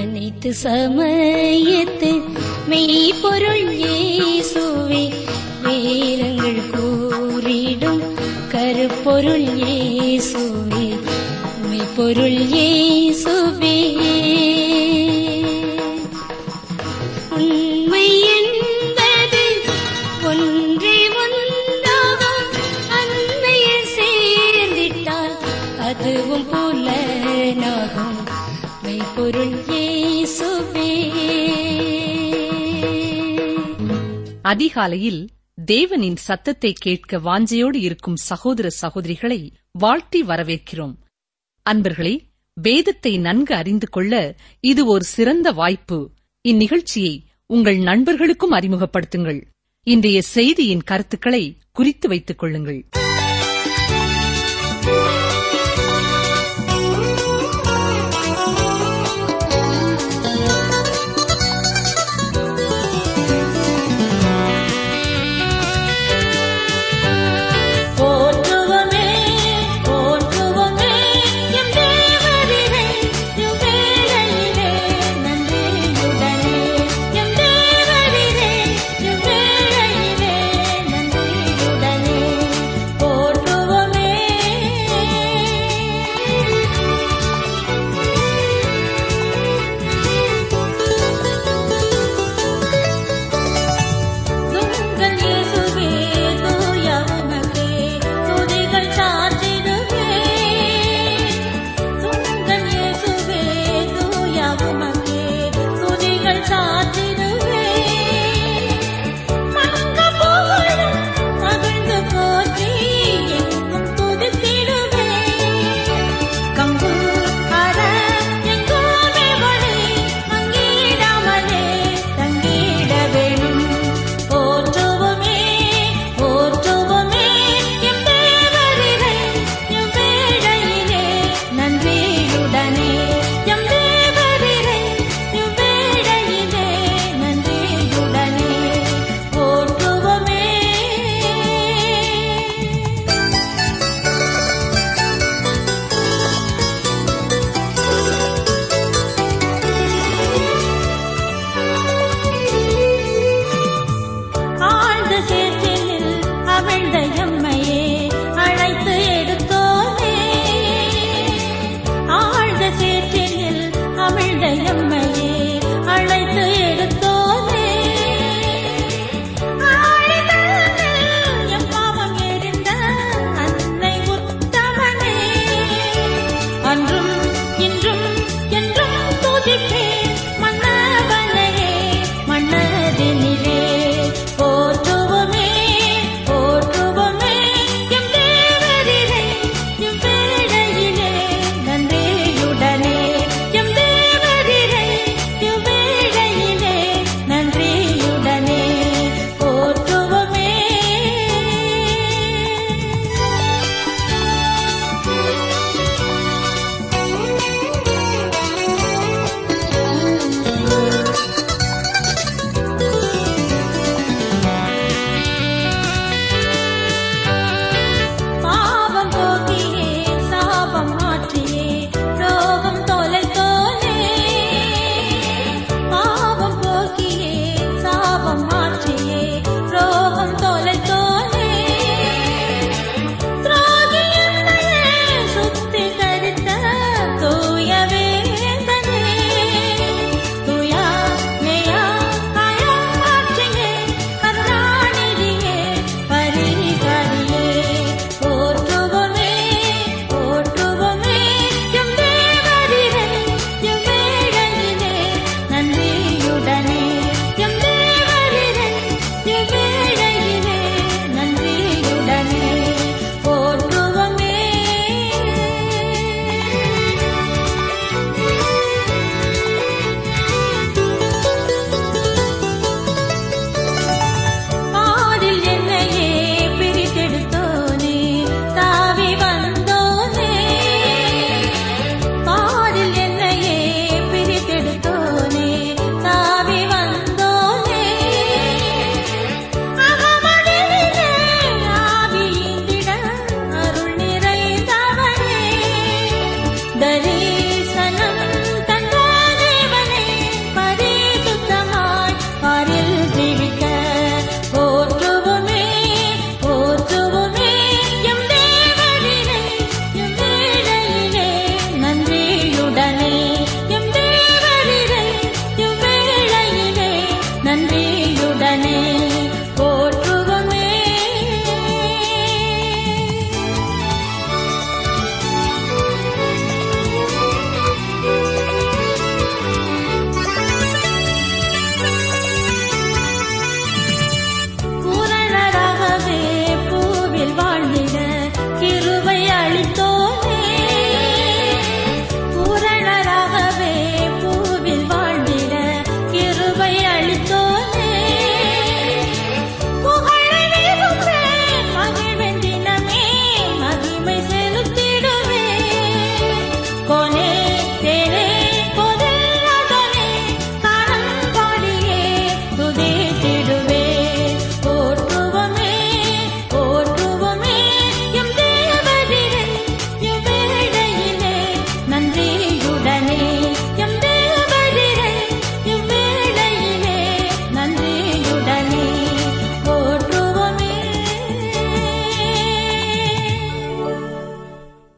அனைத்து சமயத்து மெய்ப்பொருள் இயேசுவே வேதங்கள் கூறிடும் கருப்பொருள் இயேசுவே மெய்ப்பொருள் இயேசுவே உண்மை என்பது ஒன்றே ஒன்றாகும் அன்னையில் சேர்ந்திட்டால் அதுவும் புலனாகும் மெய்ப்பொருள் இயேசுவே அதிகாலையில் தேவனின் சத்தத்தை கேட்க வாஞ்சையோடு இருக்கும் சகோதர சகோதரிகளை வாழ்த்தி வரவேற்கிறோம் அன்பர்களே வேதத்தை நன்கு அறிந்து கொள்ள இது ஒரு சிறந்த வாய்ப்பு இந்நிகழ்ச்சியை உங்கள் நண்பர்களுக்கும் அறிமுகப்படுத்துங்கள் இன்றைய செய்தியின் கருத்துக்களை குறித்து வைத்துக் கொள்ளுங்கள் போற்றுவமே போற்றுவமே எம் தேவரீரே எம் வேளையிலே நன்றியுடனே எம் தேவரீரே எம் வேளையிலே நன்றியுடனே போற்றுவமே துங்கள் இயேசுவே தூய உமக்கே துதிகள் சாற்றிடுவே துங்கள் இயேசுவே தூய உமக்கே துதிகள் சாற்றிடுவே மங்க புகழும் மகிழ்ந்து போற்றி எங்கும் துதித்திடுவே கம்பு அற எங்கோமே வழி அங்கிடாமலே தங்கிட வேணும் போற்றுவோமே போற்றுவோமே எம் தேவரிலே எம் வேளையிலே நன்றியுடனே எம் தேவரிலே எம் வேளையிலே நன்றியுடனே போற்றுவோமே ஆழ்ந்த சேற்றினில் அமிழ்ந்த எம்மையே அழைத்து எடுத்தோனே ஆழ்ந்த சேற்றினில் அமிழ்ந்த எம்மையே அழைத்து எடுத்தோனே ஆழிதனில் எம் பாவம் எரிந்த அன்னை உத்தமனே அன்றும் இன்றும் என்றும் துதிப்பேன் மன்னவனையே மன்னதினிலே போற்றுவோமே போற்றுவோமே எம் தேவரிலே எம் வேளையிலே நன்றியுடனே எம் தேவரிலே எம் வேளையிலே நன்றியுடனே போற்றுவோமே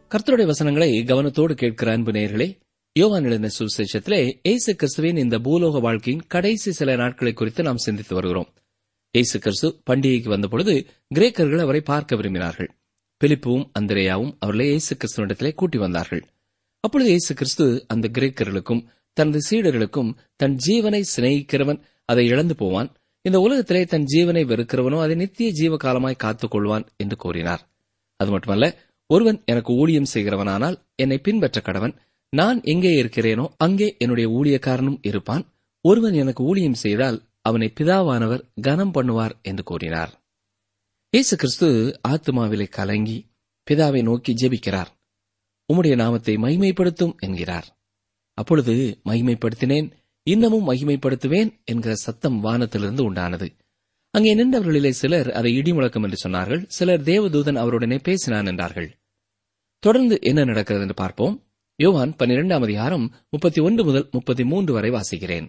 கர்த்தருடைய வசனங்களை கவனத்தோடு கேட்கிற அன்பு நேயர்களே யோவான் எழுதின சுவிசேஷத்திலே இயேசு கிறிஸ்துவின் இந்த பூலோக வாழ்க்கையின் கடைசி சில நாட்களை குறித்து நாம் சிந்தித்து வருகிறோம் இயேசு கிறிஸ்து பண்டிகைக்கு வந்தபொழுது கிரேக்கர்கள் அவரை பார்க்க விரும்பினார்கள் பிலிப்புவும் அந்திரேயாவும் அவர்களை இயேசு கிறிஸ்துவிடத்திலே கூட்டி வந்தார்கள் அப்பொழுது இயேசு கிறிஸ்து அந்த கிரேக்கர்களுக்கும் தனது சீடர்களுக்கும் தன் ஜீவனை சிநேகிக்கிறவன் அதை இழந்து போவான் இந்த உலகத்திலே தன் ஜீவனை வெறுக்கிறவனோ அதை நித்திய ஜீவ காலமாய் காத்துக் கொள்வான் என்று கூறினார் அது மட்டுமல்ல ஒருவன் எனக்கு ஊழியம் செய்கிறவனானால் என்னை பின்பற்ற கடவன் நான் எங்கே இருக்கிறேனோ அங்கே என்னுடைய ஊழியக்காரனும் இருப்பான் ஒருவன் எனக்கு ஊழியம் செய்தால் அவனை பிதாவானவர் கனம் பண்ணுவார் என்று கூறினார் இயேசு கிறிஸ்து ஆத்மாவிலே கலங்கி பிதாவை நோக்கி ஜெபிக்கிறார் உம்முடைய நாமத்தை மகிமைப்படுத்தும் என்கிறார் அப்பொழுது மகிமைப்படுத்தினேன் இன்னமும் மகிமைப்படுத்துவேன் என்கிற சத்தம் வானத்திலிருந்து உண்டானது அங்கே நின்றவர்களிலே சிலர் அதை இடிமுழக்கம் என்று சொன்னார்கள் சிலர் தேவதூதன் அவருடனே பேசினான் என்றார்கள் தொடர்ந்து என்ன நடக்கிறது என்று பார்ப்போம் யோவான் பன்னிரெண்டாம் அதிகாரம் முப்பத்தி ஒன்று முதல் முப்பத்தி மூன்று வரை வாசிக்கிறேன்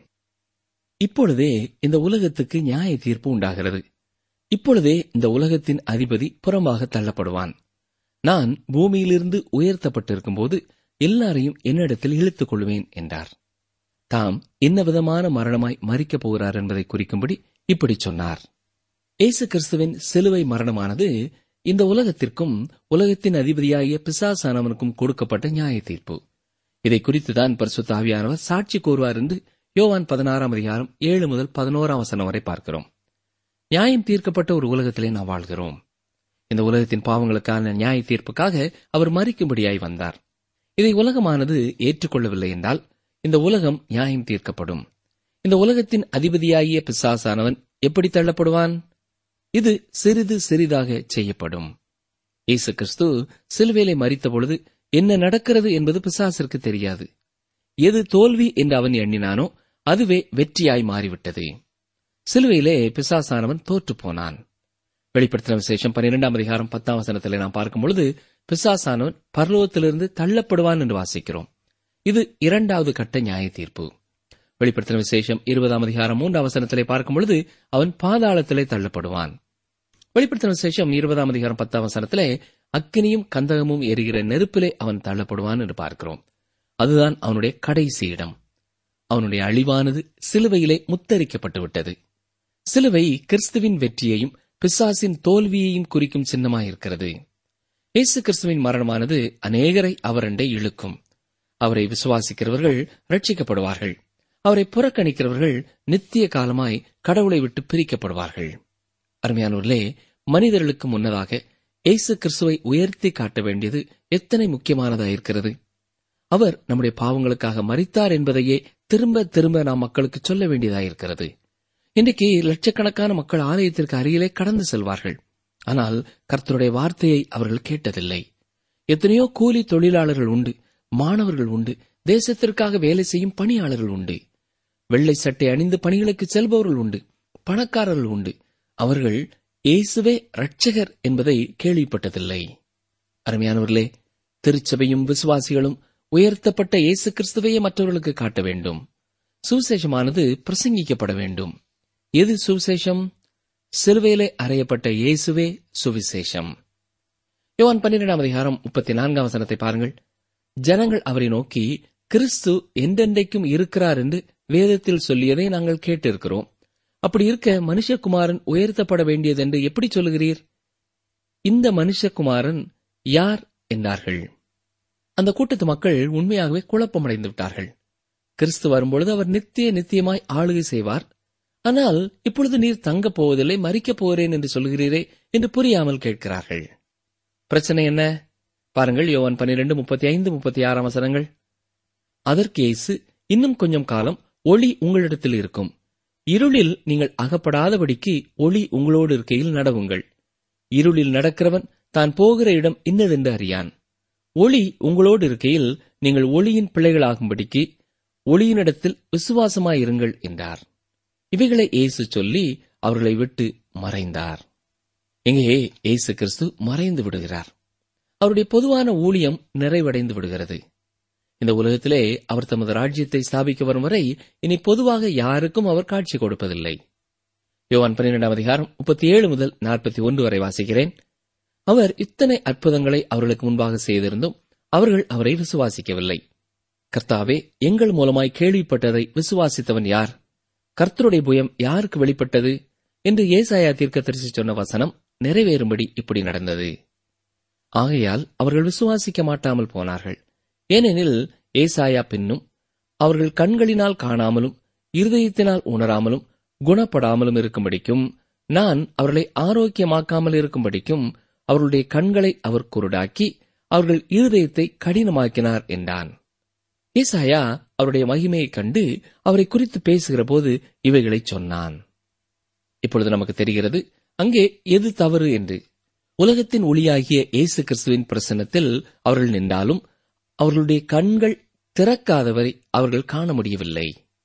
இப்பொழுதே இந்த உலகத்துக்கு நியாய தீர்ப்பு உண்டாகிறது இப்பொழுதே இந்த உலகத்தின் அதிபதி புறம்பாக தள்ளப்படுவான் நான் பூமியிலிருந்து உயர்த்தப்பட்டிருக்கும்போது எல்லாரையும் என்னிடத்தில் இழுத்துக் கொள்வேன் என்றார் தாம் என்ன விதமான மரணமாய் மறிக்கப் போகிறார் என்பதை குறிக்கும்படி இப்படி சொன்னார் இயேசு கிறிஸ்துவின் சிலுவை மரணமானது இந்த உலகத்திற்கும் உலகத்தின் அதிபதியாகிய பிசாசானவனுக்கும் கொடுக்கப்பட்ட நியாய தீர்ப்பு இதை குறித்துதான் பரிசுத்த ஆவியானவர் சாட்சி கூறுவார் என்று யோவான் பதினாறாம் அதிகாரம் ஏழு முதல் பதினோராம் வசனம் வரை பார்க்கிறோம் நியாயம் தீர்க்கப்பட்ட ஒரு உலகத்திலே நாம் வாழ்கிறோம் இந்த உலகத்தின் பாவங்களுக்கான நியாய தீர்ப்புக்காக அவர் மறிக்கும்படியாய் வந்தார் இதை உலகமானது ஏற்றுக்கொள்ளவில்லை என்றால் இந்த உலகம் நியாயம் தீர்க்கப்படும் இந்த உலகத்தின் அதிபதியாகிய பிசாசானவன் எப்படி தள்ளப்படுவான் இது சிறிது சிறிதாக செய்யப்படும் இயேசு கிறிஸ்து சிலுவேலை மறித்த பொழுது என்ன நடக்கிறது என்பது பிசாசிற்கு தெரியாது எது தோல்வி என்று அவன் எண்ணினானோ அதுவே வெற்றியாய் மாறிவிட்டது சிலுவையிலே பிசாசானவன் தோற்றுப் போனான் வெளிப்படுத்தின விசேஷம் பன்னிரெண்டாம் அதிகாரம் பத்தாம் வசனத்திலே நாம் பார்க்கும் பொழுது பிசாசானவன் பரலோகத்திலிருந்து தள்ளப்படுவான் என்று வாசிக்கிறோம் இது இரண்டாவது கட்ட நியாய தீர்ப்பு வெளிப்படுத்தின விசேஷம் இருபதாம் அதிகாரம் மூன்றாம் வசனத்திலே பார்க்கும் பொழுது அவன் பாதாளத்திலே தள்ளப்படுவான் வெளிப்படுத்தின விசேஷம் இருபதாம் அதிகாரம் பத்தாம் வசனத்திலே அக்கினியும் கந்தகமும் எரிகிற நெருப்பிலே அவன் தள்ளப்படுவான் என்று பார்க்கிறோம் அதுதான் அவனுடைய கடைசி இடம் அவனுடைய அழிவானது சிலுவையிலே முத்தரிக்கப்பட்டு விட்டது சிலுவை கிறிஸ்துவின் வெற்றியையும் பிசாசின் தோல்வியையும் குறிக்கும் சின்னமாயிருக்கிறது இயேசு கிறிஸ்துவின் மரணமானது அநேகரை அவரண்டை இழுக்கும் அவரை விசுவாசிக்கிறவர்கள் ரட்சிக்கப்படுவார்கள் அவரை புறக்கணிக்கிறவர்கள் நித்திய காலமாய் கடவுளை விட்டு பிரிக்கப்படுவார்கள் அருமையானூர்களே மனிதர்களுக்கு முன்னதாக இயேசு கிறிஸ்துவை உயர்த்தி காட்ட வேண்டியது எத்தனை முக்கியமானதாயிருக்கிறது அவர் நம்முடைய பாவங்களுக்காக மறித்தார் என்பதையே திரும்ப திரும்ப நாம் மக்களுக்கு சொல்ல வேண்டியதாயிருக்கிறது இன்றைக்கு லட்சக்கணக்கான மக்கள் ஆலயத்திற்கு அருகிலே கடந்து செல்வார்கள் ஆனால் கர்த்தருடைய வார்த்தையை அவர்கள் கேட்டதில்லை எத்தனையோ கூலி தொழிலாளர்கள் உண்டு மாணவர்கள் உண்டு தேசத்திற்காக வேலை செய்யும் பணியாளர்கள் உண்டு வெள்ளை சட்டை அணிந்து பணிகளுக்கு செல்பவர்கள் உண்டு பணக்காரர்கள் உண்டு அவர்கள் இயேசுவே ரட்சகர் என்பதை கேள்விப்பட்டதில்லை அருமையானவர்களே திருச்சபையும் விசுவாசிகளும் உயர்த்தப்பட்ட இயேசு கிறிஸ்துவையே மற்றவர்களுக்கு காட்ட வேண்டும் சுவிசேஷமானது பிரசங்கிக்கப்பட வேண்டும் எது சுவிசேஷம் சிலுவையிலே அறையப்பட்ட இயேசுவே சுவிசேஷம் யோவான் பன்னிரெண்டாம் அதிகாரம் முப்பத்தி நான்காம் வசனத்தை பாருங்கள் ஜனங்கள் அவரை நோக்கி கிறிஸ்து என்றென்றைக்கும் இருக்கிறார் என்று வேதத்தில் சொல்லியதை நாங்கள் கேட்டிருக்கிறோம் அப்படி இருக்க மனுஷகுமாரன் உயர்த்தப்பட வேண்டியது என்று எப்படி சொல்லுகிறீர் இந்த மனுஷகுமாரன் யார் என்றார்கள் அந்த கூட்டத்து மக்கள் உண்மையாகவே குழப்பமடைந்து விட்டார்கள் கிறிஸ்து வரும்பொழுது அவர் நித்திய நித்தியமாய் ஆளுகை செய்வார் ஆனால் இப்பொழுது நீர் தங்கப் போவதில்லை மறிக்கப் போகிறேன் என்று சொல்கிறீரே என்று புரியாமல் கேட்கிறார்கள் பிரச்சனை என்ன பாருங்கள் யோவான் பன்னிரண்டு முப்பத்தி ஐந்து முப்பத்தி ஆறாம் வசனங்கள் அதற்கு இயேசு இன்னும் கொஞ்சம் காலம் ஒளி உங்களிடத்தில் இருக்கும் இருளில் நீங்கள் அகப்படாதபடிக்கு ஒளி உங்களோடு இருக்கையில் நடவுங்கள் இருளில் நடக்கிறவன் தான் போகிற இடம் இன்னதென்று அறியான் ஒளி உங்களோடு இருக்கையில் நீங்கள் ஒளியின் பிள்ளைகளாகும்படிக்கு ஒளியினிடத்தில் விசுவாசமாயிருங்கள் என்றார் இவைகளை இயேசு சொல்லி அவர்களை விட்டு மறைந்தார் எங்கே இயேசு கிறிஸ்து மறைந்து விடுகிறார் அவருடைய பொதுவான ஊழியம் நிறைவடைந்து விடுகிறது இந்த உலகத்திலே அவர் தமது ராஜ்யத்தை ஸ்தாபிக்க வரும் வரை இனி பொதுவாக யாருக்கும் அவர் காட்சி கொடுப்பதில்லை யோவான் பன்னிரெண்டாம் அதிகாரம் முப்பத்தி ஏழு முதல் நாற்பத்தி ஒன்று வரை வாசிக்கிறேன் அவர் இத்தனை அற்புதங்களை அவர்களுக்கு முன்பாக செய்திருந்தும் அவர்கள் அவரை விசுவாசிக்கவில்லை கர்த்தாவே எங்கள் மூலமாய் கேள்விப்பட்டதை விசுவாசித்தவன் யார் கர்த்தருடைய புயம் யாருக்கு வெளிப்பட்டது என்று ஏசாயா தீர்க்கதரிசி சொன்ன வசனம் நிறைவேறும்படி இப்படி நடந்தது ஆகையால் அவர்கள் விசுவாசிக்க மாட்டாமல் போனார்கள் ஏனெனில் ஏசாயா பின்னும் அவர்கள் கண்களினால் காணாமலும் இருதயத்தினால் உணராமலும் குணப்படாமலும் இருக்கும்படிக்கும் நான் அவர்களை ஆரோக்கியமாக்காமல் இருக்கும்படிக்கும் அவர்களுடைய கண்களை அவர் குருடாக்கி அவர்கள் இருதயத்தை கடினமாக்கினார் என்றான் ஏசாயா அவருடைய மகிமையைக் கண்டு அவரை குறித்து பேசுகிற போது இவைகளைச் சொன்னான் இப்பொழுது நமக்கு தெரிகிறது அங்கே எது தவறு என்று உலகத்தின் ஒளியாகிய இயேசு கிறிஸ்துவின் பிரசன்னத்தில் அவர்கள் நின்றாலும் அவர்களுடைய கண்கள் திறக்காதவரை அவர்கள் காண முடியவில்லை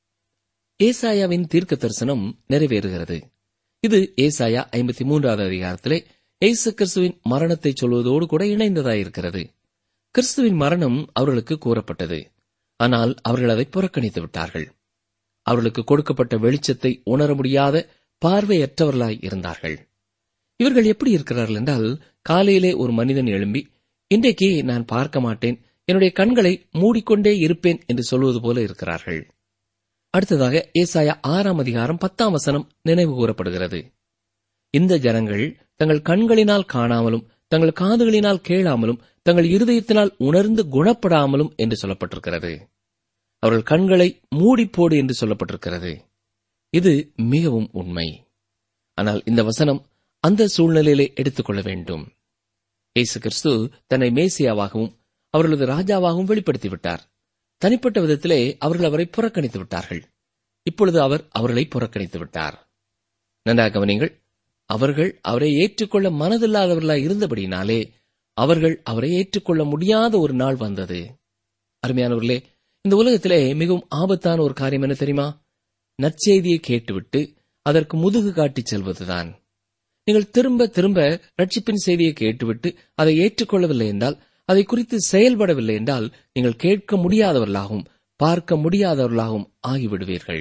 ஏசாயாவின் தீர்க்க தரிசனம் நிறைவேறுகிறது இது ஏசாயா ஐம்பத்தி மூன்றாவது அதிகாரத்திலே இயேசு கிறிஸ்துவின் மரணத்தை சொல்வதோடு கூட இணைந்ததாயிருக்கிறது கிறிஸ்துவின் மரணம் அவர்களுக்கு கூறப்பட்டது ஆனால் அவர்கள் அதை புறக்கணித்து விட்டார்கள் அவர்களுக்கு கொடுக்கப்பட்ட வெளிச்சத்தை உணர முடியாத பார்வையற்றவர்களாய் இருந்தார்கள் இவர்கள் எப்படி இருக்கிறார்கள் என்றால் காலையிலே ஒரு மனிதன் எழும்பி இன்றைக்கு நான் பார்க்க மாட்டேன் என்னுடைய கண்களை மூடிக்கொண்டே இருப்பேன் என்று சொல்வது போல இருக்கிறார்கள் அடுத்ததாக ஏசாயா ஆறாம் அதிகாரம் பத்தாம் வசனம் நினைவு கூறப்படுகிறது இந்த ஜனங்கள் தங்கள் கண்களினால் காணாமலும் தங்கள் காதுகளினால் கேளாமலும் தங்கள் இருதயத்தினால் உணர்ந்து குணப்படாமலும் என்று சொல்லப்பட்டிருக்கிறது அவர்கள் கண்களை மூடிப்போடு என்று சொல்லப்பட்டிருக்கிறது இது மிகவும் உண்மை ஆனால் இந்த வசனம் அந்த சூழ்நிலையிலே எடுத்துக்கொள்ள வேண்டும் இயேசு கிறிஸ்து தன்னை மேசியாவாகவும் அவர்களது ராஜாவாகவும் வெளிப்படுத்திவிட்டார் தனிப்பட்ட விதத்திலே அவர்கள் அவரை புறக்கணித்து விட்டார்கள் இப்பொழுது அவர் அவர்களை புறக்கணித்து விட்டார் நன்றாக கவனிங்கள் அவர்கள் அவரை ஏற்றுக்கொள்ள மனதில்லாதவர்களாய் இருந்தபடினாலே அவர்கள் அவரை ஏற்றுக்கொள்ள முடியாத ஒரு நாள் வந்தது அருமையானவர்களே இந்த உலகத்திலே மிகவும் ஆபத்தான ஒரு காரியம் என்ன தெரியுமா நற்செய்தியை கேட்டுவிட்டு அதற்கு முதுகு காட்டிச் செல்வதுதான் நீங்கள் திரும்ப திரும்ப ரட்சிப்பின் செய்தியை கேட்டுவிட்டு அதை ஏற்றுக்கொள்ளவில்லை என்றால் அதை குறித்து செயல்படவில்லை என்றால் நீங்கள் கேட்க முடியாதவர்களாகவும் பார்க்க முடியாதவர்களாகவும் ஆகிவிடுவீர்கள்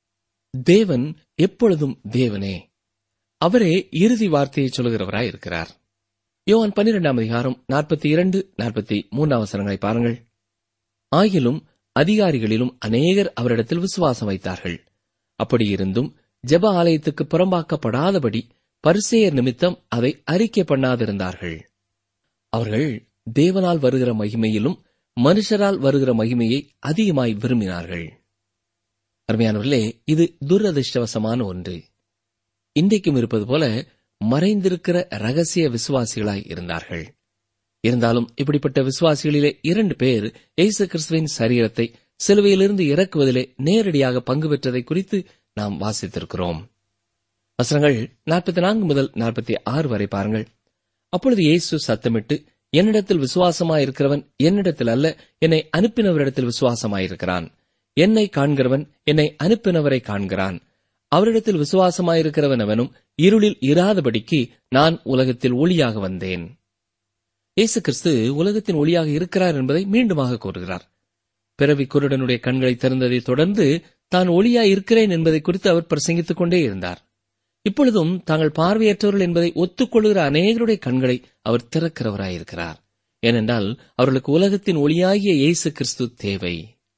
தேவன் எப்பொழுதும் தேவனே அவரே இறுதி வார்த்தையை சொல்கிறவராய் இருக்கிறார் யோவான் பன்னிரெண்டாம் அதிகாரம் நாற்பத்தி இரண்டு நாற்பத்தி மூன்றாம் வசனங்களை பாருங்கள் ஆகிலும் அதிகாரிகளிலும் அநேகர் அவரிடத்தில் விசுவாசம் வைத்தார்கள் அப்படியிருந்தும் ஜெப ஆலயத்துக்கு புறம்பாக்கப்படாதபடி பரிசேயர் நிமித்தம் அதை அறிக்கை பண்ணாதிருந்தார்கள் அவர்கள் தேவனால் வருகிற மகிமையிலும் மனுஷரால் வருகிற மகிமையை அதிகமாய் விரும்பினார்கள் அருமையானவர்களே இது துரதிருஷ்டவசமான ஒன்று இன்றைக்கும் இருப்பது போல மறைந்திருக்கிற ரகசிய விசுவாசிகளாய் இருந்தார்கள் இருந்தாலும் இப்படிப்பட்ட விசுவாசிகளிலே இரண்டு பேர் இயேசு கிறிஸ்துவின் சரீரத்தை சிலுவையிலிருந்து இறக்குவதிலே நேரடியாக பங்கு பெற்றதை குறித்து நாம் வாசித்திருக்கிறோம் வசனங்கள் நாற்பத்தி நான்கு முதல் நாற்பத்தி ஆறு வரை பாருங்கள் அப்பொழுது இயேசு சத்தமிட்டு என்னிடத்தில் விசுவாசமாயிருக்கிறவன் என்னிடத்தில் அல்ல என்னை அனுப்பினவரிடத்தில் விசுவாசமாயிருக்கிறான் என்னை காண்கிறவன் என்னை அனுப்பினவரை காண்கிறான் அவரிடத்தில் விசுவாசமாயிருக்கிறவன் அவனும் இருளில் இராதபடிக்கு நான் உலகத்தில் ஒளியாக வந்தேன் இயேசு கிறிஸ்து உலகத்தின் ஒளியாக இருக்கிறார் என்பதை மீண்டுமாக கூறுகிறார் பிறவி குருடனுடைய கண்களை திறந்ததை தொடர்ந்து தான் ஒளியாய் இருக்கிறேன் என்பதை குறித்து அவர் பிரசங்கித்துக் கொண்டே இருந்தார் இப்பொழுதும் தாங்கள் பார்வையற்றவர்கள் என்பதை ஒத்துக்கொள்கிற அநேகருடைய கண்களை அவர் திறக்கிறவராயிருக்கிறார் ஏனென்றால் அவர்களுக்கு உலகத்தின் ஒளியாகிய இயேசு கிறிஸ்து தேவை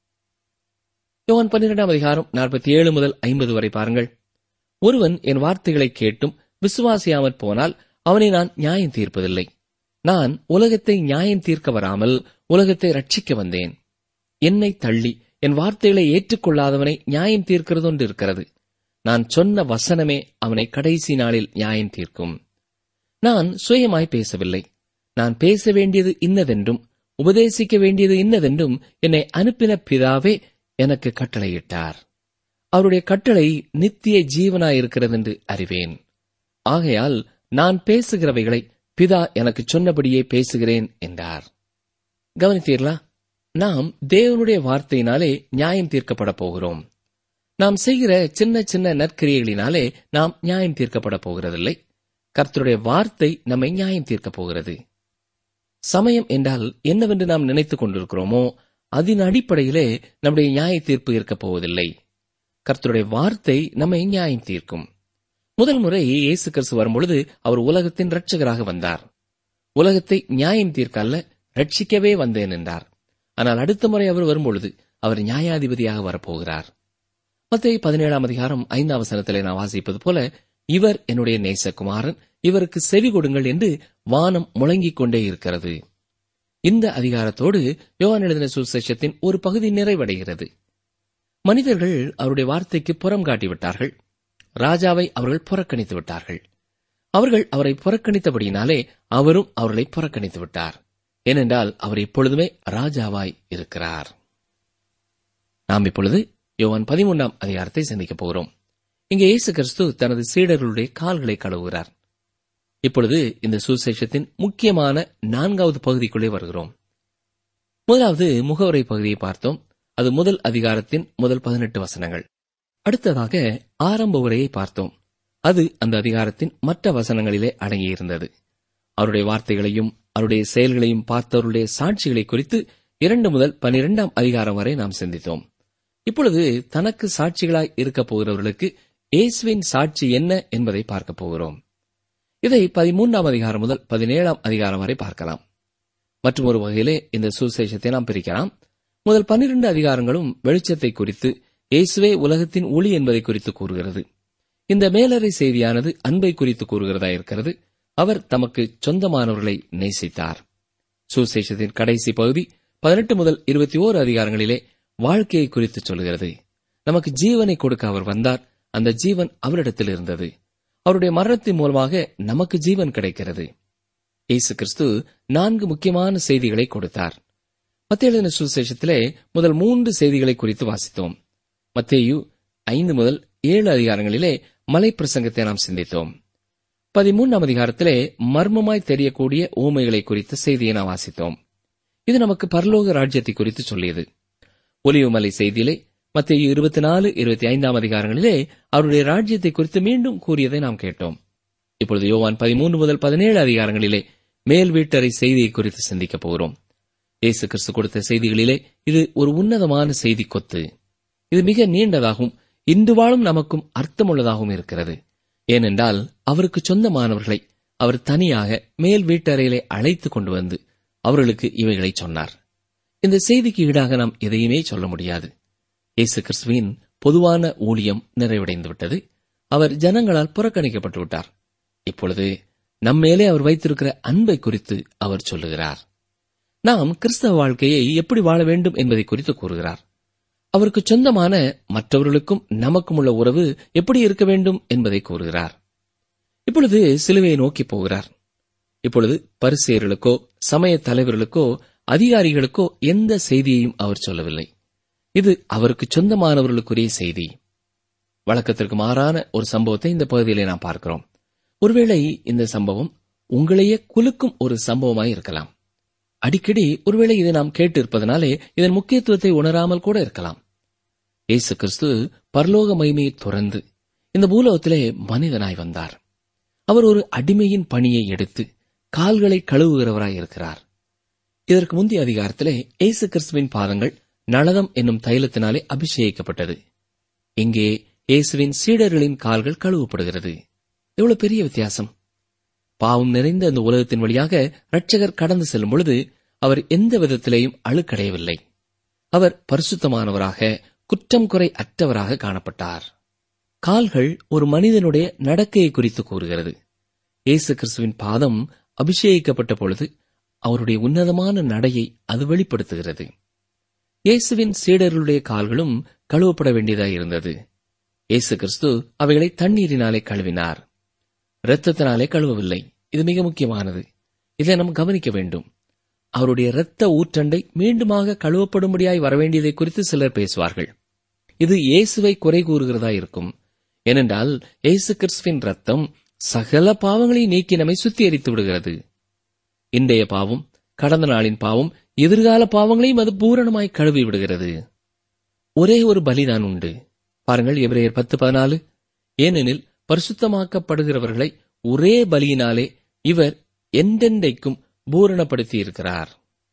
யோவான் பன்னிரெண்டாம் அதிகாரம் நாற்பத்தி ஏழு முதல் ஐம்பது வரை பாருங்கள் ஒருவன் என் வார்த்தைகளை கேட்டும் விசுவாசியாமற் போனால் அவனை நான் நியாயம் தீர்ப்பதில்லை நான் உலகத்தை நியாயம் தீர்க்க வராமல் உலகத்தை ரட்சிக்க வந்தேன் என்னை தள்ளி என் வார்த்தைகளை ஏற்றுக்கொள்ளாதவனை நியாயம் தீர்க்கிறதொன்று இருக்கிறது நான் சொன்ன வசனமே அவனை கடைசி நாளில் நியாயம் தீர்க்கும் நான் சுயமாய் பேசவில்லை நான் பேச வேண்டியது இன்னதென்றும் உபதேசிக்க வேண்டியது இன்னதென்றும் என்னை அனுப்பின பிதாவே எனக்கு கட்டளையிட்டார் அவருடைய கட்டளை நித்திய ஜீவனாயிருக்கிறது என்று அறிவேன் ஆகையால் நான் பேசுகிறவைகளை பிதா எனக்கு சொன்னபடியே பேசுகிறேன் என்றார் கவனித்தீர்களா நாம் தேவனுடைய வார்த்தையினாலே நியாயம் தீர்க்கப்பட போகிறோம் நாம் செய்கிற சின்ன சின்ன நற்கிரியைகளினாலே நாம் நியாயம் தீர்க்கப்பட போகிறதில்லை கர்த்தருடைய வார்த்தை நம்மை நியாயம் தீர்க்கப் போகிறது சமயம் என்றால் என்னவென்று நாம் நினைத்துக் கொண்டிருக்கிறோமோ அதன் அடிப்படையிலே நம்முடைய நியாய தீர்ப்பு இருக்கப் போவதில்லை கர்த்தருடைய வார்த்தை நம்மை நியாயம் தீர்க்கும் முதல் முறை இயேசு கிறிஸ்து வரும்பொழுது அவர் உலகத்தின் இரட்சகராக வந்தார் உலகத்தை நியாயம் தீர்க்க அல்ல ரட்சிக்கவே வந்தேன் என்றார் ஆனால் அடுத்த முறை அவர் வரும்பொழுது அவர் நியாயாதிபதியாக வரப்போகிறார் மத்திய பதினேழாம் அதிகாரம் ஐந்தாம் வசனத்திலே நான் வாசிப்பது போல இவர் என்னுடைய நேசகுமாரன் இவருக்கு செவி கொடுங்கள் என்று வானம் முழங்கிக் கொண்டே இருக்கிறது இந்த அதிகாரத்தோடு யோவான் எழுதின சுசேஷத்தின் ஒரு பகுதி நிறைவடைகிறது மனிதர்கள் அவருடைய வார்த்தைக்கு புறம் காட்டிவிட்டார்கள் ராஜாவை அவர்கள் புறக்கணித்து விட்டார்கள் அவர்கள் அவரை புறக்கணித்தபடியினாலே அவரும் அவர்களை புறக்கணித்து விட்டார் ஏனென்றால் அவர் எப்பொழுதுமே ராஜாவாய் இருக்கிறார் நாம் இப்பொழுது யோவான் பதிமூன்றாம் அதிகாரத்தை சிந்திக்கப் போகிறோம் இங்கே இயேசு கிறிஸ்து தனது சீடர்களுடைய கால்களை கழுவுகிறார் இப்பொழுது இந்த சுசேஷத்தின் முக்கியமான நான்காவது பகுதிக்குள்ளே வருகிறோம் முதலாவது முகவரை பகுதியை பார்த்தோம் அது முதல் அதிகாரத்தின் முதல் பதினெட்டு வசனங்கள் அடுத்ததாக ஆரம்ப உரையை பார்த்தோம் அது அந்த அதிகாரத்தின் மற்ற வசனங்களிலே அடங்கியிருந்தது அவருடைய வார்த்தைகளையும் அவருடைய செயல்களையும் பார்த்தவருடைய சாட்சிகளை குறித்து இரண்டு முதல் பனிரெண்டாம் அதிகாரம் வரை நாம் சிந்தித்தோம் இப்பொழுது தனக்கு சாட்சிகளாய் இருக்கப் போகிறவர்களுக்கு இயேசுவின் சாட்சி என்ன என்பதை பார்க்கப் போகிறோம் இதை பதிமூன்றாம் அதிகாரம் முதல் பதினேழாம் அதிகாரம் வரை பார்க்கலாம் மற்றும் ஒரு வகையிலே இந்த சுசேஷத்தை நாம் பிரிக்கலாம் முதல் பன்னிரண்டு அதிகாரங்களும் வெளிச்சத்தை குறித்து இயேசுவே உலகத்தின் ஒளி என்பதை குறித்து கூறுகிறது இந்த மேலறை செய்தியானது அன்பை குறித்து கூறுகிறதா இருக்கிறது அவர் தமக்கு சொந்தமானவர்களை நேசித்தார் சுசேஷத்தின் கடைசி பகுதி பதினெட்டு முதல் இருபத்தி ஓரு அதிகாரங்களிலே வாழ்க்கையை குறித்து சொல்கிறது நமக்கு ஜீவனை கொடுக்க அவர் வந்தார் அந்த ஜீவன் அவரிடத்தில் இருந்தது அவருடைய மரணத்தின் மூலமாக நமக்கு ஜீவன் கிடைக்கிறது இயேசு கிறிஸ்து நான்கு முக்கியமான செய்திகளை கொடுத்தார் மத்திய எழுதின சுசேஷத்திலே முதல் மூன்று செய்திகளை குறித்து வாசித்தோம் மத்தேயு ஐந்து முதல் ஏழு அதிகாரங்களிலே மலை பிரசங்கத்தை நாம் சிந்தித்தோம் பதிமூன்றாம் அதிகாரத்திலே மர்மமாய் தெரியக்கூடிய ஊமைகளை குறித்த செய்தியை நாம் வாசித்தோம் இது நமக்கு பரலோக ராஜ்யத்தை குறித்து சொல்லியது ஒலிவுமலை செய்தியிலே மத்திய இருபத்தி நாலு இருபத்தி ஐந்தாம் அதிகாரங்களிலே அவருடைய ராஜ்யத்தை குறித்து மீண்டும் கூறியதை நாம் கேட்டோம் இப்பொழுது யோவான் பதிமூன்று முதல் பதினேழு அதிகாரங்களிலே மேல் வீட்டறை செய்தியை குறித்து சிந்திக்கப் போகிறோம் இயேசு கிறிஸ்து கொடுத்த செய்திகளிலே இது ஒரு உன்னதமான செய்தி கொத்து இது மிக நீண்டதாகவும் இன்று வாழும் நமக்கும் அர்த்தமுள்ளதாகவும் இருக்கிறது ஏனென்றால் அவருக்கு சொந்தமானவர்களை அவர் தனியாக மேல் வீட்டறையிலே அழைத்துக் கொண்டு வந்து அவர்களுக்கு இவைகளை சொன்னார் இந்த செய்திக்கு ஈடாக நாம் எதையுமே சொல்ல முடியாது இயேசு கிறிஸ்துவின் பொதுவான ஊழியம் நிறைவடைந்து விட்டது அவர் ஜனங்களால் புறக்கணிக்கப்பட்டு விட்டார் இப்பொழுது நம்மேலே அவர் வைத்திருக்கிற அன்பை குறித்து அவர் சொல்லுகிறார் நாம் கிறிஸ்தவ வாழ்க்கையை எப்படி வாழ வேண்டும் என்பதை குறித்து கூறுகிறார் அவருக்கு சொந்தமான மற்றவர்களுக்கும் நமக்கும் உள்ள உறவு எப்படி இருக்க வேண்டும் என்பதை கூறுகிறார் இப்பொழுது சிலுவையை நோக்கி போகிறார் இப்பொழுது பரிசெயர்களுக்கோ சமய தலைவர்களுக்கோ அதிகாரிகளுக்கோ எந்த செய்தியையும் அவர் சொல்லவில்லை இது அவருக்கு சொந்தமானவர்களுக்குரிய செய்தி வழக்கத்திற்கு மாறான ஒரு சம்பவத்தை இந்த பகுதியிலே நாம் பார்க்கிறோம் ஒருவேளை இந்த சம்பவம் உங்களையே குலுக்கும் ஒரு சம்பவமாய் இருக்கலாம் அடிக்கடி ஒருவேளை இதை நாம் கேட்டு இருப்பதனாலே இதன் முக்கியத்துவத்தை உணராமல் கூட இருக்கலாம் இயேசு கிறிஸ்து பரலோக மகிமையை துறந்து இந்த பூலோகத்திலே மனிதனாய் வந்தார் அவர் ஒரு அடிமையின் பணியை எடுத்து கால்களை கழுவுகிறவராய் இருக்கிறார் இதற்கு முந்தைய அதிகாரத்திலே இயேசு கிறிஸ்துவின் பாதங்கள் நளதம் என்னும் தைலத்தினாலே அபிஷேகிக்கப்பட்டது இங்கே இயேசுவின் சீடர்களின் கால்கள் கழுவப்படுகிறது எவ்வளவு பெரிய வித்தியாசம் பாவம் நிறைந்த அந்த உலகத்தின் வழியாக இரட்சகர் கடந்து செல்லும் பொழுது அவர் எந்த விதத்திலேயும் அழுக்கடையவில்லை அவர் பரிசுத்தமானவராக குற்றம் குறை அற்றவராக காணப்பட்டார் கால்கள் ஒரு மனிதனுடைய நடக்கையை குறித்து கூறுகிறது இயேசு கிறிஸ்துவின் பாதம் அபிஷேகிக்கப்பட்ட பொழுது அவருடைய உன்னதமான நடையை அது வெளிப்படுத்துகிறது இயேசுவின் சீடர்களுடைய கால்களும் கழுவப்பட வேண்டியதாய் இருந்தது இயேசு கிறிஸ்து அவைகளை தண்ணீரினாலே கழுவினார் இரத்தத்தினாலே கழுவவில்லை இது மிக முக்கியமானது இதை நாம் கவனிக்க வேண்டும் அவருடைய இரத்த ஊற்றண்டை மீண்டுமாக கழுவப்படும்படியாய் வரவேண்டியதை குறித்து சிலர் பேசுவார்கள் இது இயேசுவை குறை கூறுகிறதா இருக்கும் ஏனென்றால் இயேசு கிறிஸ்துவின் ரத்தம் சகல பாவங்களை நீக்கி நம்மை சுத்திகரித்து விடுகிறது இன்றைய பாவம் கடந்த நாளின் பாவம் எதிர்கால பாவங்களையும் அது பூரணமாய் கழுவி விடுகிறது ஒரே ஒரு பலிதான் உண்டு பாருங்கள் எபிரேயர் பத்து பதினாலு ஏனெனில் பரிசுத்தமாக்கப்படுகிறவர்களை ஒரே பலியினாலே இவர் என்றென்றைக்கும் பூரணப்படுத்தி இருக்கிறார்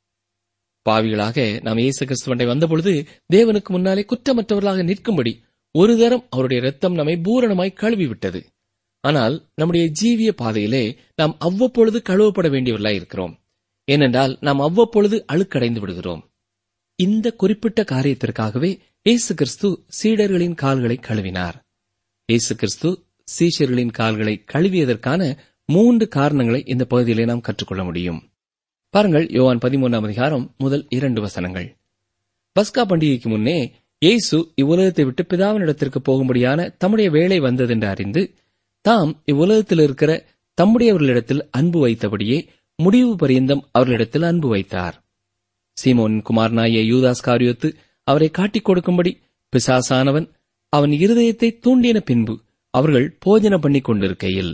பாவிகளாக நாம் இயேசு கிறிஸ்துவண்டை வந்தபொழுது தேவனுக்கு முன்னாலே குற்றமற்றவர்களாக நிற்கும்படி ஒரு தரம் அவருடைய இரத்தம் நம்மை பூரணமாய் கழுவி விட்டது ஆனால் நம்முடைய ஜீவிய பாதையிலே நாம் அவ்வப்பொழுது கழுவப்பட வேண்டியவர்களாய் இருக்கிறோம் ஏனென்றால் நாம் அவ்வப்பொழுது அழுக்கடைந்து விடுகிறோம் இந்த குறிப்பிட்ட காரியத்திற்காகவே இயேசு கிறிஸ்து சீடர்களின் கால்களை கழுவினார் இயேசு கிறிஸ்து சீஷர்களின் கால்களை கழுவியதற்கான மூன்று காரணங்களை இந்த பகுதியிலே நாம் கற்றுக்கொள்ள முடியும் பாருங்கள் யோவான் பதிமூன்றாம் அதிகாரம் முதல் இரண்டு வசனங்கள் பஸ்கா பண்டிகைக்கு முன்னே இயேசு இவ்வுலகத்தை விட்டு பிதாவினிடத்திற்கு போகும்படியான தம்முடைய வேலை வந்ததென்று அறிந்து தாம் இவ்வுலகத்தில் இருக்கிற தம்முடையவர்களிடத்தில் அன்பு வைத்தபடியே முடிவு பரியந்தம் அவர்களிடத்தில் அன்பு வைத்தார் சீமோனின் குமாரனாகிய யூதாஸ் காரியோத்து அவரை காட்டிக் கொடுக்கும்படி பிசாசானவன் அவன் இருதயத்தை தூண்டின பின்பு அவர்கள் போஜன பண்ணிக் கொண்டிருக்கையில்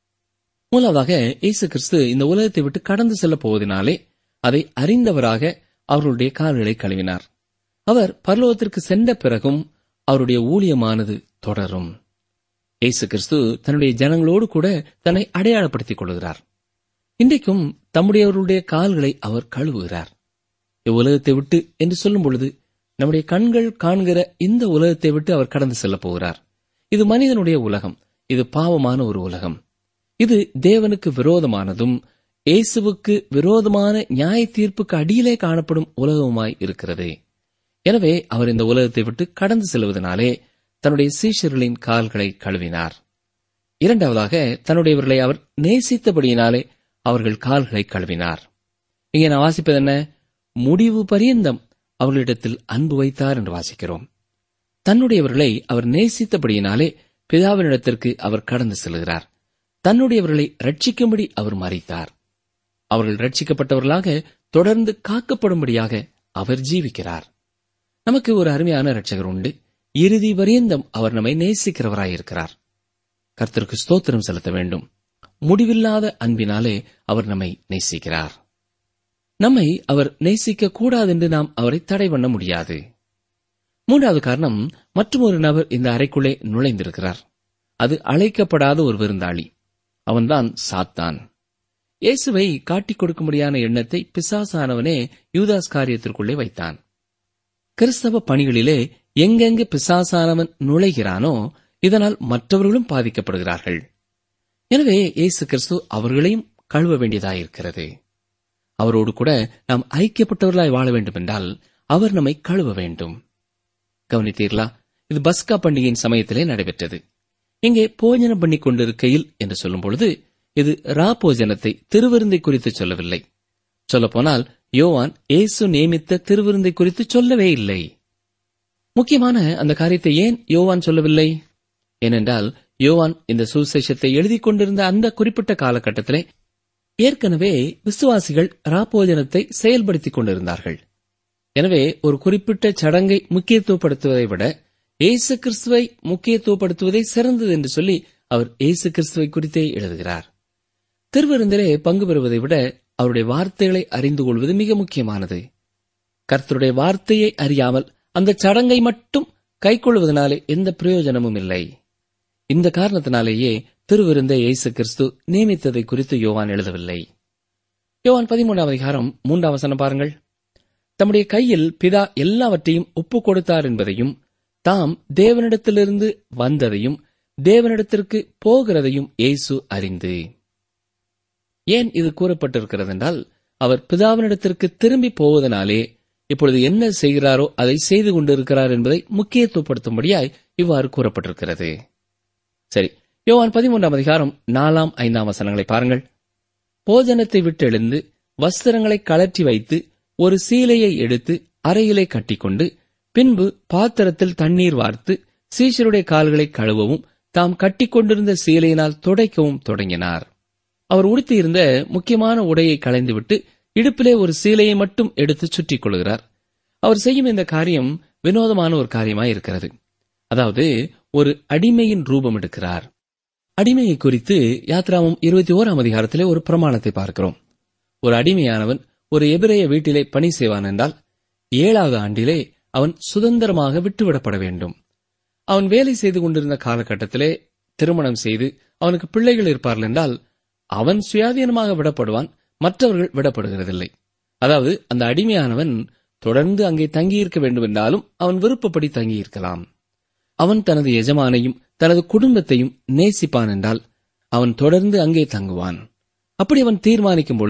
மூலமாக இயேசு கிறிஸ்து இந்த உலகத்தை விட்டு கடந்து செல்லப் போவதனாலே அதை அறிந்தவராக அவர்களுடைய கால்களை கழுவினார் அவர் பரலோகத்திற்கு சென்ற பிறகும் அவருடைய ஊழியமானது தொடரும் இயேசு கிறிஸ்து தன்னுடைய ஜனங்களோடு கூட தன்னை அடையாளப்படுத்திக் கொள்கிறார் இன்றைக்கும் தம்முடையவர்களுடைய கால்களை அவர் கழுவுகிறார் இவ்வுலகத்தை விட்டு என்று சொல்லும் பொழுது நம்முடைய கண்கள் காண்கிற இந்த உலகத்தை விட்டு அவர் கடந்து செல்லப் போகிறார் இது மனிதனுடைய உலகம் இது பாவமான ஒரு உலகம் இது தேவனுக்கு விரோதமானதும் இயேசுவுக்கு விரோதமான நியாய தீர்ப்புக்கு அடியிலே காணப்படும் உலகமாய் இருக்கிறது எனவே அவர் இந்த உலகத்தை விட்டு கடந்து செல்வதனாலே தன்னுடைய சீஷர்களின் கால்களை கழுவினார் இரண்டாவதாக தன்னுடையவர்களை அவர் நேசித்தபடியினாலே அவர்கள் கால்களை கழுவினார் இங்கே நான் வாசிப்பது என்ன முடிவு பரியந்தம் அவர்களிடத்தில் அன்பு வைத்தார் என்று வாசிக்கிறோம் தன்னுடையவர்களை அவர் நேசித்தபடியினாலே பிதாவினிடத்திற்கு அவர் கடந்து செல்கிறார் தன்னுடையவர்களை ரட்சிக்கும்படி அவர் மறித்தார் அவர்கள் ரட்சிக்கப்பட்டவர்களாக தொடர்ந்து காக்கப்படும்படியாக அவர் ஜீவிக்கிறார் நமக்கு ஒரு அருமையான ரட்சகர் உண்டு இறுதி பரியந்தம் அவர் நம்மை நேசிக்கிறவராயிருக்கிறார் கர்த்தருக்கு ஸ்தோத்திரம் செலுத்த வேண்டும் முடிவில்லாத அன்பினாலே அவர் நம்மை நேசிக்கிறார் நம்மை அவர் நேசிக்க கூடாதென்று நாம் அவரை தடை பண்ண முடியாது மூன்றாவது காரணம் மற்றொரு நபர் இந்த அறைக்குள்ளே நுழைந்திருக்கிறார் அது அழைக்கப்படாத ஒரு விருந்தாளி அவன்தான் சாத்தான் இயேசுவை காட்டிக் கொடுக்கும்படியான எண்ணத்தை பிசாசானவனே யூதாஸ் காரியத்திற்குள்ளே வைத்தான் கிறிஸ்தவ பணிகளிலே எங்கெங்கு பிசாசானவன் நுழைகிறானோ இதனால் மற்றவர்களும் பாதிக்கப்படுகிறார்கள் எனவே இயேசு கிறிஸ்து அவர்களையும் கழுவ வேண்டியதாயிருக்கிறது அவரோடு கூட நாம் ஐக்கியப்பட்டவர்களாய் வாழ வேண்டும் என்றால் அவர் நம்மை கழுவ வேண்டும் கவனித்தீர்களா இது பஸ்கா பண்டிகையின் சமயத்திலே நடைபெற்றது இங்கே போஜனம் பண்ணிக் கொண்டிருக்கையில் என்று சொல்லும் பொழுது இது ரா போஜனத்தை திருவிருந்தை குறித்து சொல்லவில்லை சொல்லப்போனால் யோவான் இயேசு நியமித்த திருவிருந்தை குறித்து சொல்லவே இல்லை முக்கியமான அந்த காரியத்தை ஏன் யோவான் சொல்லவில்லை ஏனென்றால் யோவான் இந்த சுசேஷத்தை எழுதிக் கொண்டிருந்த அந்த குறிப்பிட்ட காலகட்டத்திலே ஏற்கனவே விசுவாசிகள் ராப்போஜனத்தை செயல்படுத்திக் கொண்டிருந்தார்கள் எனவே ஒரு குறிப்பிட்ட சடங்கை முக்கியத்துவப்படுத்துவதை விட இயேசு கிறிஸ்துவை முக்கியத்துவப்படுத்துவதே சிறந்தது என்று சொல்லி அவர் இயேசு கிறிஸ்துவை குறித்தே எழுதுகிறார் திருவிருந்திலே பங்கு பெறுவதை விட அவருடைய வார்த்தைகளை அறிந்து கொள்வது மிக முக்கியமானது கர்த்தருடைய வார்த்தையை அறியாமல் அந்த சடங்கை மட்டும் கைக்கொள்வதனாலே எந்த பிரயோஜனமும் இல்லை இந்த காரணத்தினாலேயே திருவிருந்தை இயேசு கிறிஸ்து நியமித்ததை குறித்து யோவான் எழுதவில்லை யோவான் பதிமூன்றாம் அதிகாரம் மூன்றாம் வசனம் பாருங்கள் தம்முடைய கையில் பிதா எல்லாவற்றையும் ஒப்புக் கொடுத்தார் என்பதையும் தாம் தேவனிடத்திலிருந்து வந்ததையும் தேவனிடத்திற்கு போகிறதையும் இயேசு அறிந்து ஏன் இது கூறப்பட்டிருக்கிறது என்றால் அவர் பிதாவினிடத்திற்கு திரும்பி போவதனாலே இப்பொழுது என்ன செய்கிறாரோ அதை செய்து கொண்டிருக்கிறார் என்பதை முக்கியத்துவப்படுத்தும்படியாய் இவ்வாறு கூறப்பட்டிருக்கிறது சரி யோவான் பதிமூன்றாம் அதிகாரம் நாலாம் ஐந்தாம் வசனங்களை பாருங்கள் போஜனத்தை விட்டு எழுந்து வஸ்திரங்களை கழற்றி வைத்து ஒரு சீலையை எடுத்து அறையிலே கட்டிக்கொண்டு பின்பு பாத்திரத்தில் தண்ணீர் வார்த்து சீஷருடைய கால்களை கழுவவும் தாம் கட்டிக்கொண்டிருந்த சீலையினால் துடைக்கவும் தொடங்கினார் அவர் உடுத்தியிருந்த முக்கியமான உடையை களைந்துவிட்டு இடுப்பிலே ஒரு சீலையை மட்டும் எடுத்து சுற்றிக் கொள்கிறார் அவர் செய்யும் இந்த காரியம் வினோதமான ஒரு காரியமாய் இருக்கிறது அதாவது ஒரு அடிமையின் ரூபம் எடுக்கிறார் அடிமையை குறித்து யாத்ராமம் இருபத்தி ஓராம் அதிகாரத்திலே ஒரு பிரமாணத்தை பார்க்கிறோம் ஒரு அடிமையானவன் ஒரு எபிரேய வீட்டிலே பணி செய்வான் என்றால் ஏழாவது ஆண்டிலே அவன் சுதந்திரமாக விட்டுவிடப்பட வேண்டும் அவன் வேலை செய்து கொண்டிருந்த காலகட்டத்திலே திருமணம் செய்து அவனுக்கு பிள்ளைகள் இருப்பார்கள் என்றால் அவன் சுயாதீனமாக விடப்படுவான் மற்றவர்கள் விடப்படுகிறதில்லை அதாவது அந்த அடிமையானவன் தொடர்ந்து அங்கே தங்கியிருக்க வேண்டும் என்றாலும் அவன் விருப்பப்படி தங்கியிருக்கலாம் அவன் தனது எஜமானையும் தனது குடும்பத்தையும் நேசிப்பான் என்றால் அவன் தொடர்ந்து அங்கே தங்குவான் அப்படி அவன் தீர்மானிக்கும் பொழுது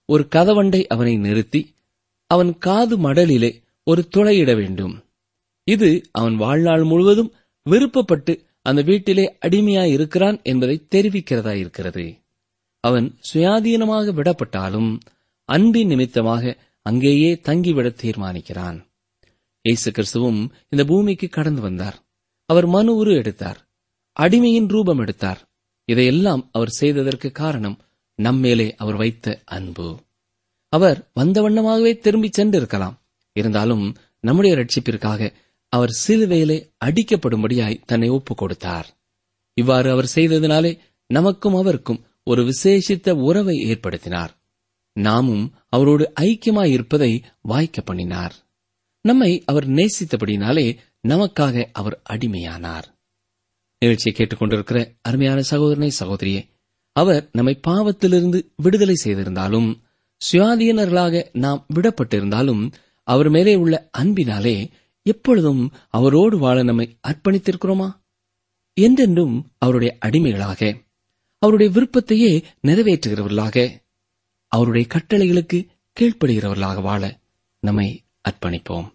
ஒரு கதவண்டை அவனை நிறுத்தி அவன் காது மடலிலே ஒரு துளையிட வேண்டும் இது அவன் வாழ்நாள் முழுவதும் விருப்பப்பட்டு அந்த வீட்டிலே அடிமையாய் இருக்கிறான் என்பதை தெரிவிக்கிறதா இருக்கிறது அவன் சுயாதீனமாக விடப்பட்டாலும் அன்பின் நிமித்தமாக அங்கேயே தங்கிவிட தீர்மானிக்கிறான் இயேசு கிறிஸ்துவும் இந்த பூமிக்கு கடந்து வந்தார் அவர் மனு உரு எடுத்தார் அடிமையின் ரூபம் எடுத்தார் இதையெல்லாம் அவர் செய்ததற்கு காரணம் நம்மேலே அவர் வைத்த அன்பு அவர் வந்த வண்ணமாகவே திரும்பி சென்றிருக்கலாம் இருந்தாலும் நம்முடைய ரட்சிப்பிற்காக அவர் சிலுவையிலே அடிக்கப்படும்படியாய் தன்னை ஒப்புக் கொடுத்தார் இவ்வாறு அவர் செய்ததினாலே நமக்கும் அவருக்கும் ஒரு விசேஷித்த உறவை ஏற்படுத்தினார் நாமும் அவரோடு ஐக்கியமாய் இருப்பதை வாய்க்க பண்ணினார் நம்மை அவர் நேசித்தபடினாலே நமக்காக அவர் அடிமையானார் நிகழ்ச்சியை கேட்டுக்கொண்டிருக்கிற அருமையான சகோதரனை சகோதரியே அவர் நம்மை பாவத்திலிருந்து விடுதலை செய்திருந்தாலும் சுயாதீனர்களாக நாம் விடப்பட்டிருந்தாலும் அவர் மேலே உள்ள அன்பினாலே எப்பொழுதும் அவரோடு வாழ நம்மை அர்ப்பணித்திருக்கிறோமா என்றென்றும் அவருடைய அடிமைகளாக அவருடைய விருப்பத்தையே நிறைவேற்றுகிறவர்களாக அவருடைய கட்டளைகளுக்கு கீழ்ப்படுகிறவர்களாக வாழ நம்மை அர்ப்பணிப்போம்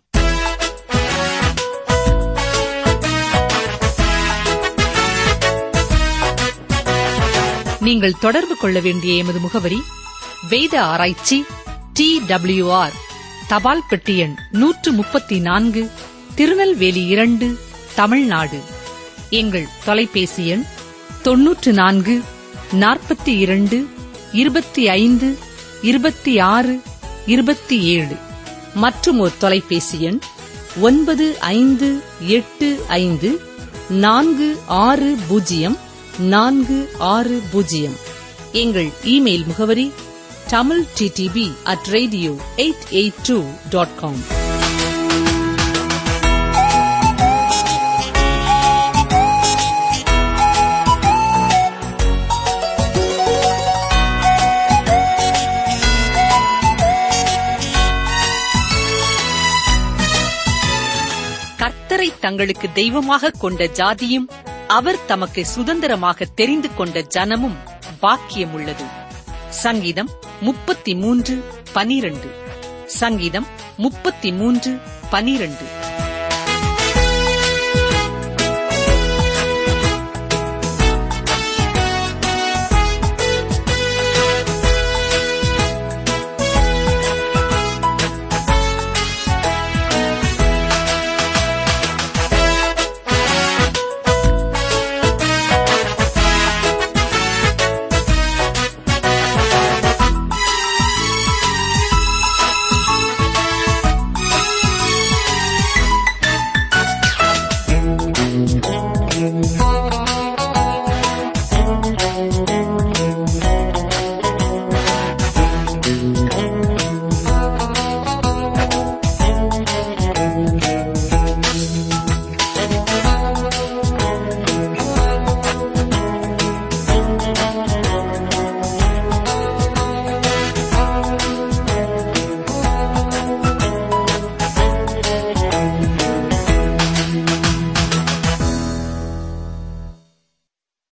நீங்கள் தொடர்பு கொள்ள வேண்டிய எமது முகவரி வேத ஆராய்ச்சி டி ஆர் தபால் பெட்டி எண் நூற்று முப்பத்தி நான்கு திருநெல்வேலி இரண்டு தமிழ்நாடு எங்கள் தொலைபேசி எண் தொன்னூற்று நான்கு நாற்பத்தி இரண்டு இருபத்தி ஐந்து இருபத்தி ஆறு இருபத்தி ஏழு மற்றும் ஒரு தொலைபேசி எண் ஒன்பது ஐந்து எட்டு ஐந்து நான்கு ஆறு பூஜ்ஜியம் நான்கு ஆறு பூஜ்ஜியம் எங்கள் இமெயில் முகவரி Tamil DTP at radio eight eight two dot com கர்த்தரை தங்களுக்கு தெய்வமாக கொண்ட ஜாதியும் அவர் தமக்கு சுதந்திரமாக தெரிந்து கொண்ட ஜனமும் பாக்கியமுள்ளது சங்கீதம் முப்பத்தி மூன்று பனிரண்டு சங்கீதம் முப்பத்தி மூன்று பனிரண்டு